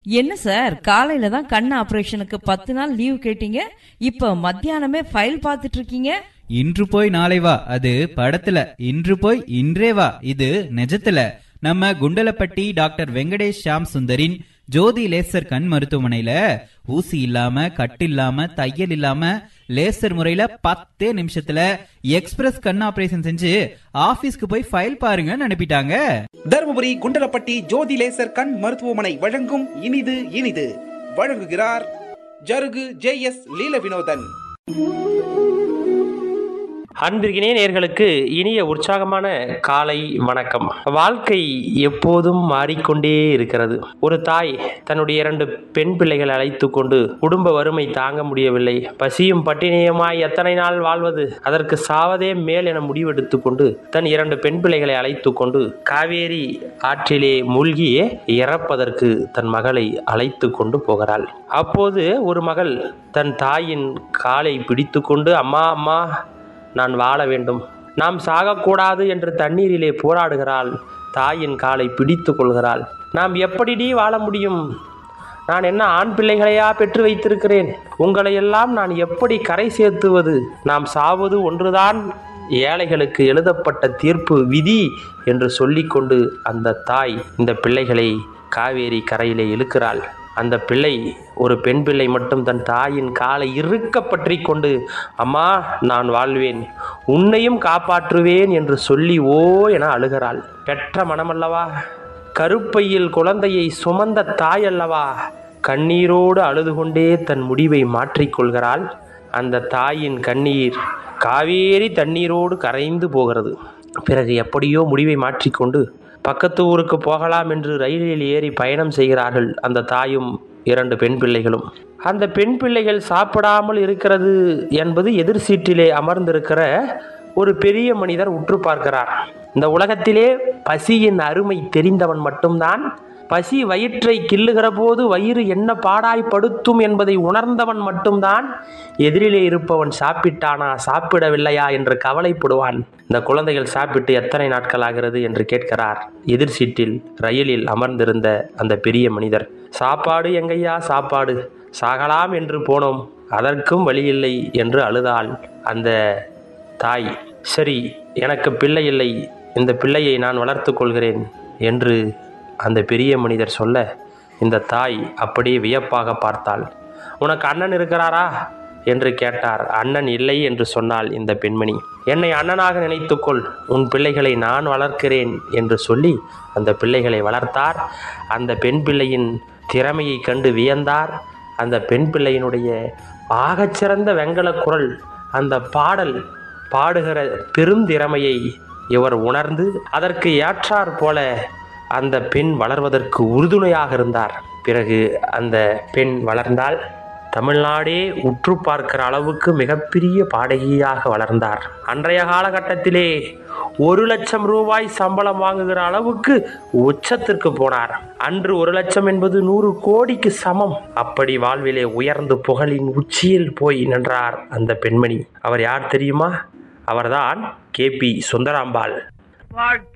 என்ன சார் காலையில தான் கண் ஆபரேஷனுக்கு பத்து நாள் லீவ் கேட்டீங்க இப்ப மத்தியானமே ஃபைல் பார்த்துட்டு இருக்கீங்க இன்று போய் நாளை வா அது படத்துல இன்று போய் இன்றே வா இது நிஜத்துல நம்ம குண்டலப்பட்டி டாக்டர் வெங்கடேஷ் ஷாம் சுந்தரின் ஜோதி லேசர் கண் மருத்துவமனையில ஊசி இல்லாம கட்டு இல்லாம தையல் இல்லாம லேசர் முறையில பத்தே நிமிஷத்துல எக்ஸ்பிரஸ் கண் ஆபரேஷன் செஞ்சு ஆபீஸ்க்கு போய் ஃபைல் பாருங்கன்னு அனுப்பிட்டாங்க தருமபுரி குண்டலப்பட்டி ஜோதி லேசர் கண் மருத்துவமனை வழங்கும் இனிது இனிது வழங்குகிறார் ஜருகு ஜே எஸ் லீல வினோதன் அன்பிற்கினே நேர்களுக்கு இனிய உற்சாகமான காலை வணக்கம் வாழ்க்கை எப்போதும் மாறிக்கொண்டே இருக்கிறது ஒரு தாய் தன்னுடைய இரண்டு பெண் பிள்ளைகளை அழைத்து கொண்டு குடும்ப வறுமை தாங்க முடியவில்லை பசியும் பட்டினியுமாய் எத்தனை நாள் வாழ்வது அதற்கு சாவதே மேல் என முடிவெடுத்து கொண்டு தன் இரண்டு பெண் பிள்ளைகளை அழைத்து கொண்டு காவேரி ஆற்றிலே மூழ்கி இறப்பதற்கு தன் மகளை அழைத்து கொண்டு போகிறாள் அப்போது ஒரு மகள் தன் தாயின் காலை பிடித்து கொண்டு அம்மா அம்மா நான் வாழ வேண்டும் நாம் சாகக்கூடாது என்று தண்ணீரிலே போராடுகிறாள் தாயின் காலை பிடித்து கொள்கிறாள் நாம் எப்படிடி வாழ முடியும் நான் என்ன ஆண் பிள்ளைகளையா பெற்று வைத்திருக்கிறேன் உங்களை எல்லாம் நான் எப்படி கரை சேர்த்துவது நாம் சாவது ஒன்றுதான் ஏழைகளுக்கு எழுதப்பட்ட தீர்ப்பு விதி என்று சொல்லிக்கொண்டு அந்த தாய் இந்த பிள்ளைகளை காவேரி கரையிலே இழுக்கிறாள் அந்த பிள்ளை ஒரு பெண் பிள்ளை மட்டும் தன் தாயின் காலை இறுக்க பற்றி கொண்டு அம்மா நான் வாழ்வேன் உன்னையும் காப்பாற்றுவேன் என்று சொல்லி ஓ என அழுகிறாள் பெற்ற மனமல்லவா கருப்பையில் குழந்தையை சுமந்த தாய் அல்லவா கண்ணீரோடு அழுது கொண்டே தன் முடிவை மாற்றிக்கொள்கிறாள் அந்த தாயின் கண்ணீர் காவேரி தண்ணீரோடு கரைந்து போகிறது பிறகு எப்படியோ முடிவை மாற்றிக்கொண்டு பக்கத்து ஊருக்கு போகலாம் என்று ரயிலில் ஏறி பயணம் செய்கிறார்கள் அந்த தாயும் இரண்டு பெண் பிள்ளைகளும் அந்த பெண் பிள்ளைகள் சாப்பிடாமல் இருக்கிறது என்பது எதிர் சீட்டிலே அமர்ந்திருக்கிற ஒரு பெரிய மனிதர் உற்று பார்க்கிறார் இந்த உலகத்திலே பசியின் அருமை தெரிந்தவன் மட்டும்தான் பசி வயிற்றை கிள்ளுகிற போது வயிறு என்ன பாடாய்ப்படுத்தும் என்பதை உணர்ந்தவன் மட்டும்தான் எதிரிலே இருப்பவன் சாப்பிட்டானா சாப்பிடவில்லையா என்று கவலைப்படுவான் இந்த குழந்தைகள் சாப்பிட்டு எத்தனை நாட்கள் ஆகிறது என்று கேட்கிறார் எதிர் சீட்டில் ரயிலில் அமர்ந்திருந்த அந்த பெரிய மனிதர் சாப்பாடு எங்கையா சாப்பாடு சாகலாம் என்று போனோம் அதற்கும் வழியில்லை என்று அழுதாள் அந்த தாய் சரி எனக்கு பிள்ளை இல்லை இந்த பிள்ளையை நான் வளர்த்து கொள்கிறேன் என்று அந்த பெரிய மனிதர் சொல்ல இந்த தாய் அப்படியே வியப்பாக பார்த்தாள் உனக்கு அண்ணன் இருக்கிறாரா என்று கேட்டார் அண்ணன் இல்லை என்று சொன்னாள் இந்த பெண்மணி என்னை அண்ணனாக நினைத்துக்கொள் உன் பிள்ளைகளை நான் வளர்க்கிறேன் என்று சொல்லி அந்த பிள்ளைகளை வளர்த்தார் அந்த பெண் பிள்ளையின் திறமையை கண்டு வியந்தார் அந்த பெண் பிள்ளையினுடைய ஆகச்சிறந்த வெங்கல குரல் அந்த பாடல் பாடுகிற பெருந்திறமையை இவர் உணர்ந்து அதற்கு ஏற்றாற் போல அந்த பெண் வளர்வதற்கு உறுதுணையாக இருந்தார் பிறகு அந்த பெண் வளர்ந்தால் தமிழ்நாடே உற்று பார்க்கிற அளவுக்கு மிகப்பெரிய பாடகியாக வளர்ந்தார் அன்றைய காலகட்டத்திலே ஒரு லட்சம் ரூபாய் சம்பளம் வாங்குகிற அளவுக்கு உச்சத்திற்கு போனார் அன்று ஒரு லட்சம் என்பது நூறு கோடிக்கு சமம் அப்படி வாழ்விலே உயர்ந்து புகழின் உச்சியில் போய் நின்றார் அந்த பெண்மணி அவர் யார் தெரியுமா அவர்தான் கே பி சுந்தராம்பாள் வாழ்க்கை